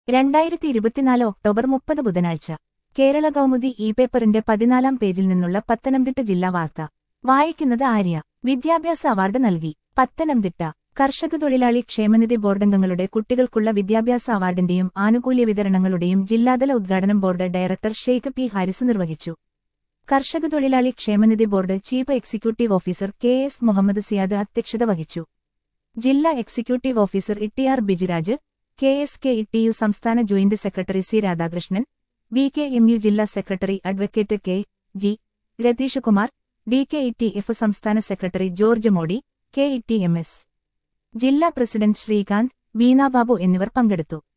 രണ്ടായിരത്തി ഇരുപത്തിനാല് ഒക്ടോബർ മുപ്പത് ബുധനാഴ്ച കേരള കൗമുദി ഇ പേപ്പറിന്റെ പതിനാലാം പേജിൽ നിന്നുള്ള പത്തനംതിട്ട ജില്ലാ വാർത്ത വായിക്കുന്നത് ആര്യ വിദ്യാഭ്യാസ അവാർഡ് നൽകി പത്തനംതിട്ട കർഷക തൊഴിലാളി ക്ഷേമനിധി ബോർഡംഗങ്ങളുടെ കുട്ടികൾക്കുള്ള വിദ്യാഭ്യാസ അവാർഡിന്റെയും ആനുകൂല്യ വിതരണങ്ങളുടെയും ജില്ലാതല ഉദ്ഘാടനം board director Sheikh P Haris നിർവഹിച്ചു കർഷക തൊഴിലാളി ക്ഷേമനിധി board chief executive officer K S Muhammad Siyad അധ്യക്ഷത വഹിച്ചു ജില്ലാ എക്സിക്യൂട്ടീവ് ഓഫീസർ ഇട്ടിആർ ബിജിരാജ് കെ എസ് കെ ഇട്ടിയു സംസ്ഥാന joint secretary C Radhakrishnan V K M U ജില്ലാ secretary advocate K G Ratheesh Kumar D K E T F സംസ്ഥാന secretary George Modi K E T M S ജില്ലാ president Sreekanth Veenababu എന്നിവർ പങ്കെടുത്തു